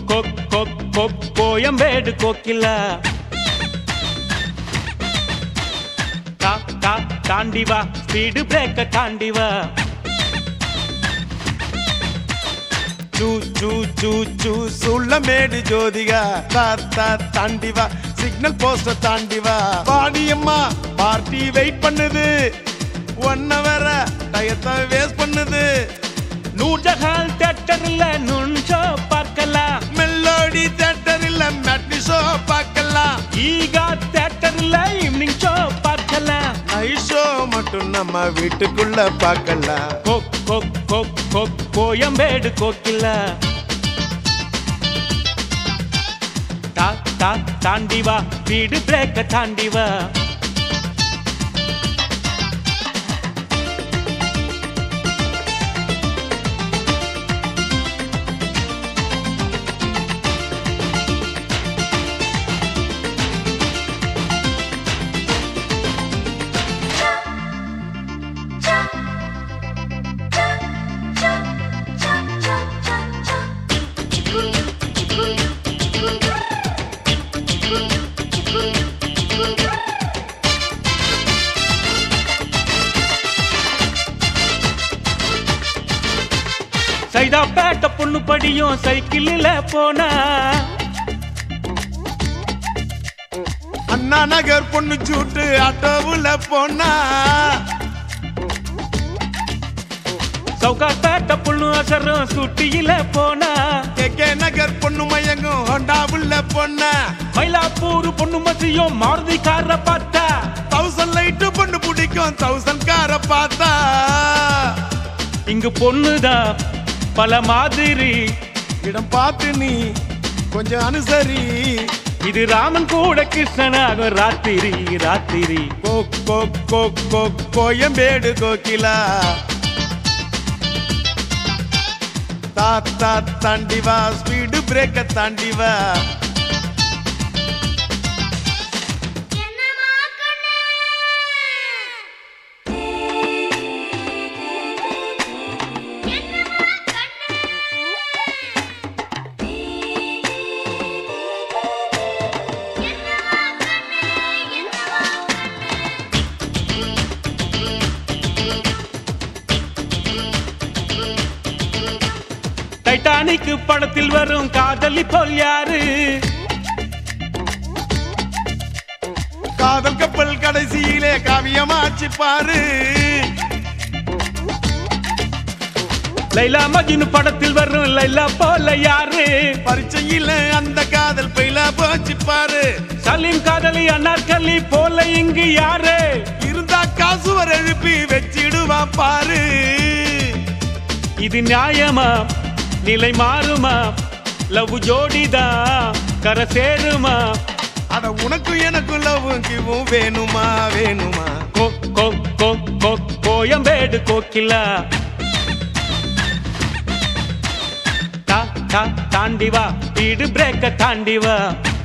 கொக் கொக் கொக் கோயம்பேடு கோக்கிலா கா கா தாண்டி வா ஸ்பீடு பிரேக்க தாண்டி வா சூ சூ சூ சூ சுள்ளமேடு ஜோதிகா தாத்தா தாண்டி வா சிக்னல் போஸ்ட தாண்டி வா பாடியம்மா பார்ட்டி வெயிட் பண்ணுது ஒன் ஹவர டயத்தை வேஸ்ட் பண்ணுது நூர்ஜஹால் தேட்டர்ல நுண்ஷோ பார்க்கலாம் மெல்லோடி தேட்டர் இல்ல மேட்னி ஷோ பார்க்கலாம் ஈகா தேட்டர்ல ஈவினிங் ஷோ பார்க்கலாம் நைட் ஷோ மட்டும் நம்ம வீட்டுக்குள்ள பார்க்கலாம் கொக் கொக் கொக் கொக் கோயம்பேடு கோக்கிலா தா தா தாண்டி வா ஸ்பீடு பிரேக்க தாண்டி வா சைதாப்பேட்ட பொண்ணு படியும் சைக்கிளில் போனா அண்ணா நகர் பொண்ணு சூட்டு ஆட்டோவுல போனா சவுகாப்பேட்ட பொண்ணு அசரும் சுட்டியில போனா கே கே நகர் பொண்ணு மயங்கும் ஹோண்டாவுல போனா மயிலாப்பூர் பொண்ணு மசியும் மாருதி கார பார்த்தா தௌசண்ட் லைட்டு பொண்ணு பிடிக்கும் தௌசண்ட் கார பார்த்தா இங்கு பொண்ணுதான் பல மாதிரி இடம் பார்த்து நீ கொஞ்சம் அனுசரி இது ராமன் கூட கிருஷ்ணனாகும் ராத்திரி ராத்திரி கோ கோ கோ கோ கோயம்பேடு கோகிலா தாத்தா தாண்டி வா ஸ்பீடு பிரேக்க தாண்டி வா டைட்டானிக் படத்தில் வரும் காதலி போல் யாரு காதல் கப்பல் கடைசியிலே காவியமாச்சு பாரு லைலா மஜ்னு படத்தில் வரும் லைலா போல யாரு பரீட்சையில அந்த காதல் பயில போச்சு பாரு சலீம் காதலி அன்னார்கலி போல இங்கு யாரு இருந்தா காசுவர் எழுப்பி வச்சிடுவா பாரு இது நியாயமா நிலை மாறுமா லவ் ஜோடிதான் கரை சேருமா அட உனக்கும் எனக்கும் லவ்வும் கிவும் வேணுமா வேணுமா கோ கோ கோ கோ கோயம்பேடு கோக்கிலா தா தா தாண்டி வா வீடு பிரேக்க தாண்டி வா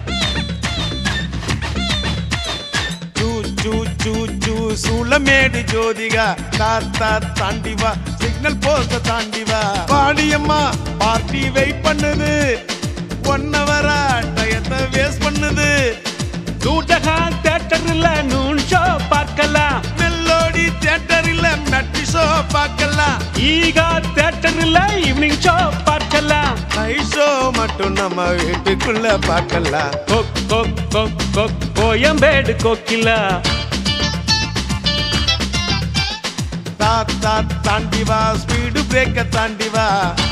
சூ சூ சூ சூ சூளமேடு ஜோதிகா தாத்தா தாண்டி வா சிக்னல் போஸ்ட தாண்டி வா பாடியம்மா பார்ட்டி வெயிட் பண்ணுது ஒன் ஹவரா டயத்தை வேஸ்ட் பண்ணுது நூர்ஜஹான் தேட்டர்ல நூன் ஷோ பார்க்கலாம் மெல்லோடி தியேட்டரில் மெட்டி ஷோ பார்க்கலாம் ஈகா தேட்டர்ல ஈவினிங் ஷோ பார்க்கலாம் நைட் ஷோ மட்டும் நம்ம வீட்டுக்குள்ள பார்க்கலாம் கோ கோ கோ கோ கோயம்பேடு கோக்கிலா தாத்தா தாண்டி வா ஸ்பீடு பிரேக்க தாண்டி வா